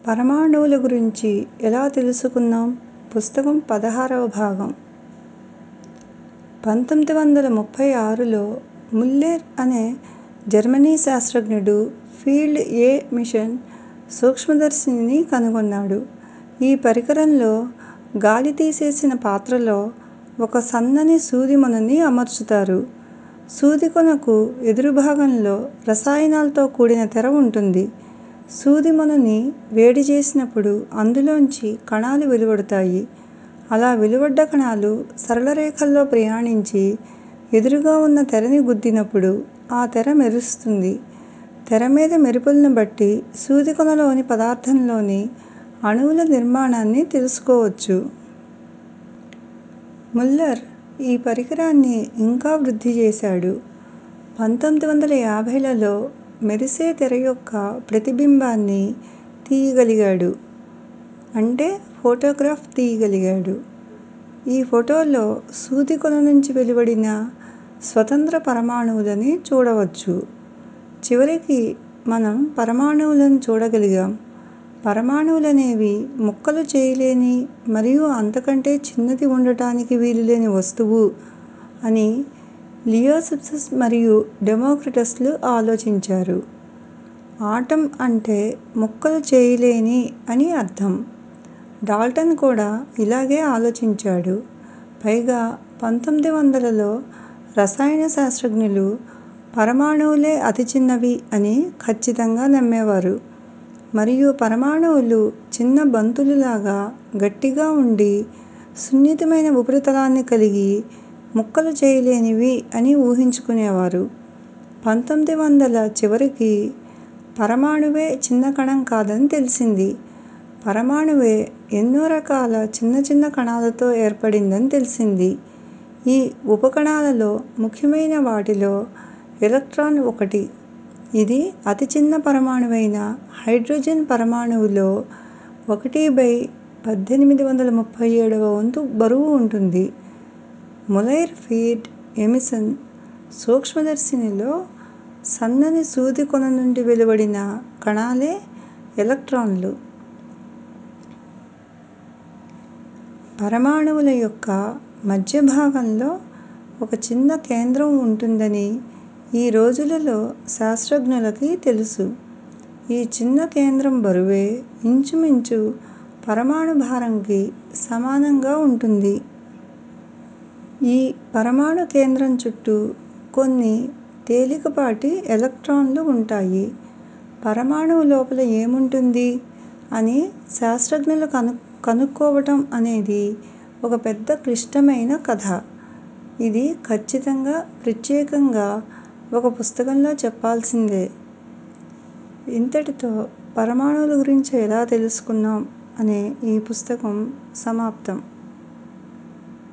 పరమాణువుల గురించి ఎలా తెలుసుకుందాం పుస్తకం పదహారవ భాగం పంతొమ్మిది వందల ముప్పై ఆరులో ముల్లెర్ అనే జర్మనీ శాస్త్రజ్ఞుడు ఫీల్డ్ ఏ మిషన్ సూక్ష్మదర్శినిని కనుగొన్నాడు. ఈ పరికరంలో గాలి తీసేసిన పాత్రలో ఒక సన్నని సూది మొనని అమర్చుతారు. సూది కొనకు ఎదురు భాగంలో రసాయనాలతో కూడిన తెర ఉంటుంది. సూది మొనని వేడి చేసినప్పుడు అందులోంచి కణాలు వెలువడతాయి. అలా వెలువడ్డ కణాలు సరళ రేఖల్లో ప్రయాణించి ఎదురుగా ఉన్న తెరని గుద్దినప్పుడు ఆ తెర మెరుస్తుంది. తెర మీద మెరుపులను బట్టి సూది కొనలోని పదార్థంలోని అణువుల నిర్మాణాన్ని తెలుసుకోవచ్చు. ముల్లర్ ఈ పరికరాన్ని ఇంకా వృద్ధి చేశాడు. పంతొమ్మిది వందల యాభైలలో మెరిసే తెర యొక్క ప్రతిబింబాన్ని తీయగలిగాడు. అంటే ఫోటోగ్రాఫ్ తీయగలిగాడు. ఈ ఫోటోలో సూది కొన నుంచి వెలువడిన స్వతంత్ర పరమాణువులని చూడవచ్చు. చివరికి మనం పరమాణువులను చూడగలిగాం. పరమాణువులనేవి ముక్కలు చేయలేని మరియు అంతకంటే చిన్నది ఉండటానికి వీలులేని వస్తువు అని లియోసిప్సస్ మరియు డెమోక్రిటస్లు ఆలోచించారు. ఆటమ్ అంటే ముక్కలు చేయలేని అని అర్థం. డాల్టన్ కూడా ఇలాగే ఆలోచించాడు. పైగా పంతొమ్మిది వందలలో రసాయన శాస్త్రజ్ఞులు పరమాణువులే అతి చిన్నవి అని ఖచ్చితంగా నమ్మేవారు. మరియు పరమాణువులు చిన్న బంతులు లాగా గట్టిగా ఉండి సున్నితమైన ఉపరితలాన్ని కలిగి ముక్కలు చేయలేనివి అని ఊహించుకునేవారు. పంతొమ్మిది వందల చివరికి పరమాణువే చిన్న కణం కాదని తెలిసింది. పరమాణువే ఎన్నో రకాల చిన్న చిన్న కణాలతో ఏర్పడిందని తెలిసింది. ఈ ఉప కణాలలో ముఖ్యమైన వాటిలో ఎలక్ట్రాన్ ఒకటి. ఇది అతి చిన్న పరమాణువైన హైడ్రోజన్ పరమాణువులో ఒకటి బై పద్దెనిమిది వందల ముప్పై ఏడువ వంతు బరువు ఉంటుంది. ముల్లెర్ ఫీల్డ్ ఎమిషన్ సూక్ష్మదర్శినిలో సన్నని సూది కొన నుండి వెలువడిన కణాలే ఎలక్ట్రాన్లు. పరమాణువుల యొక్క మధ్య భాగంలో ఒక చిన్న కేంద్రం ఉంటుందని ఈ రోజులలో శాస్త్రజ్ఞులకి తెలుసు. ఈ చిన్న కేంద్రం బరువే ఇంచుమించు పరమాణు భారంకి సమానంగా ఉంటుంది. ఈ పరమాణు కేంద్రం చుట్టూ కొన్ని తేలికపాటి ఎలక్ట్రాన్లు ఉంటాయి. పరమాణువు లోపల ఏముంటుంది అని శాస్త్రజ్ఞులు కనుక్కోవటం అనేది ఒక పెద్ద క్లిష్టమైన కథ. ఇది ఖచ్చితంగా ప్రత్యేకంగా ఒక పుస్తకంలో చెప్పాల్సిందే. ఇంతటితో పరమాణువుల గురించి ఎలా తెలుసుకున్నాం అనే ఈ పుస్తకం సమాప్తం.